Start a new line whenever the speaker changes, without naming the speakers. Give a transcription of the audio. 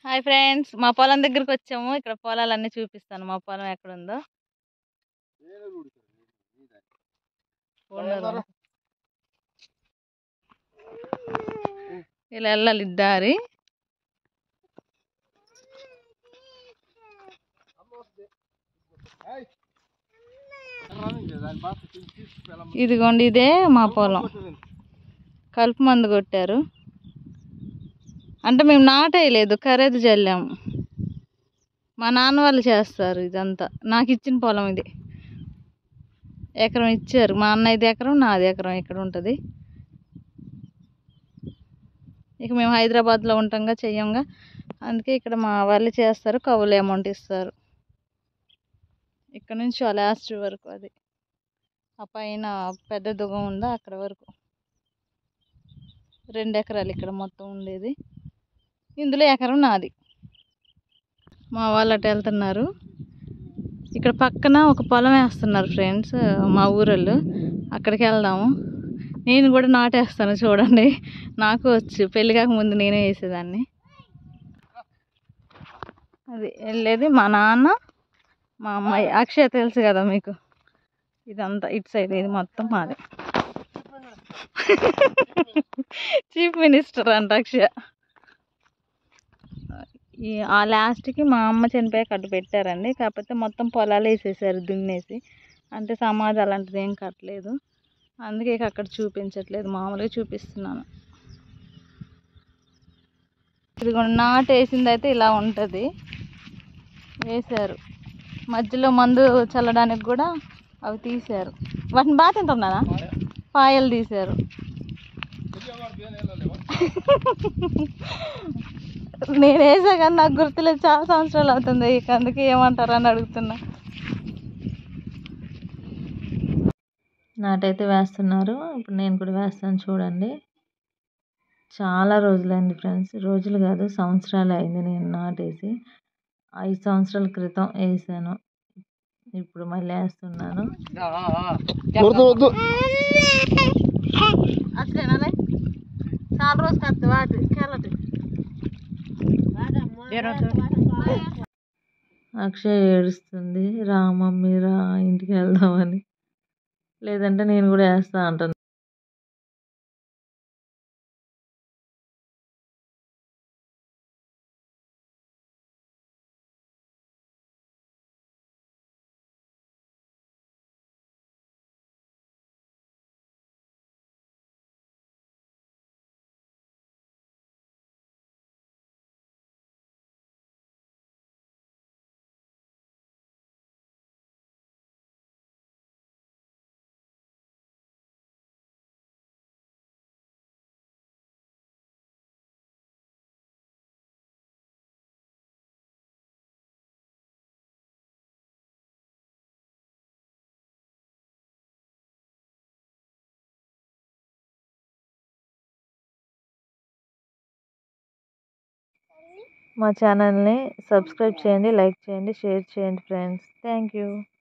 Hi friends మా పొలం దగ్గరికి వచ్చాము ఇక్కడ పొలాలన్నీ చూపిస్తాను మా పొలం ఎక్కడ ఉందో ఉండరు. ఇలా వెళ్ళాలి దారి ఇదిగోండి ఇదే మా పొలం కలుపు మందు కొట్టారు అంటే మేము నాటేయలేదు ఖరీదు చల్లాము మా నాన్న వాళ్ళు చేస్తారు ఇదంతా నాకు ఇచ్చిన పొలం ఇది ఎకరం ఇచ్చారు మా అన్న ఐదు ఎకరం నాది ఎకరం ఇక్కడ ఉంటుంది ఇక మేము హైదరాబాద్లో ఉంటాంగా చెయ్యంగా అందుకే ఇక్కడ మా వాళ్ళు చేస్తారు కవులు అమౌంట్ ఇస్తారు ఇక్కడ నుంచి ఆ లాస్ట్ వరకు అది ఆ పైన పెద్ద దుగం ఉందా అక్కడ వరకు రెండు ఎకరాలు ఇక్కడ మొత్తం ఉండేది ఇందులో ఎకరం నాది మా వాళ్ళు అటు వెళ్తున్నారు ఇక్కడ పక్కన ఒక పొలం వేస్తున్నారు ఫ్రెండ్స్ మా ఊరోళ్ళు అక్కడికి వెళ్దాము నేను కూడా నాటేస్తాను చూడండి నాకు వచ్చు పెళ్ళి కాకముందు నేనే వేసేదాన్ని అది వెళ్ళేది మా నాన్న మా అమ్మాయి అక్షయ తెలుసు కదా మీకు ఇదంతా ఇటు సైడ్ ఇది మొత్తం మాది చీఫ్ మినిస్టర్ అంట అక్షయ ఈ ఆ లాస్ట్కి మా అమ్మ చనిపోయాక అడ్డు పెట్టారండి కాకపోతే మొత్తం పొలాలు వేసేసారు దున్నేసి అంటే సమాధి అలాంటిది ఏం కట్టలేదు అందుకే ఇక అక్కడ చూపించట్లేదు మామూలుగా చూపిస్తున్నాను ఇదిగోండి నాటు వేసింది అయితే ఇలా ఉంటుంది వేశారు మధ్యలో మందు చల్లడానికి కూడా అవి తీశారు వాటిని బాగా తింటున్నారా పాయలు తీశారు నేను వేసా కానీ నాకు గుర్తులేదు చాలా సంవత్సరాలు అవుతుంది ఇక అందుకే ఏమంటారు అని అడుగుతున్నా
నాటైతే వేస్తున్నారు ఇప్పుడు నేను కూడా వేస్తాను చూడండి చాలా రోజులైంది ఫ్రెండ్స్ రోజులు కాదు సంవత్సరాలు అయింది నేను నాటేసి ఐదు సంవత్సరాల క్రితం వేసాను ఇప్పుడు మళ్ళీ వేస్తున్నాను
అసలేనా చాలా రోజు కత్తి వాటి కెలటి
అక్షయ్ ఏడుస్తుంది రా మమ్మీ రా ఇంటికి వెళ్దామని లేదంటే నేను కూడా వేస్తా అంటాను మా ఛానల్ని సబ్స్క్రైబ్ చేయండి లైక్ చేయండి షేర్ చేయండి ఫ్రెండ్స్ థ్యాంక్ యూ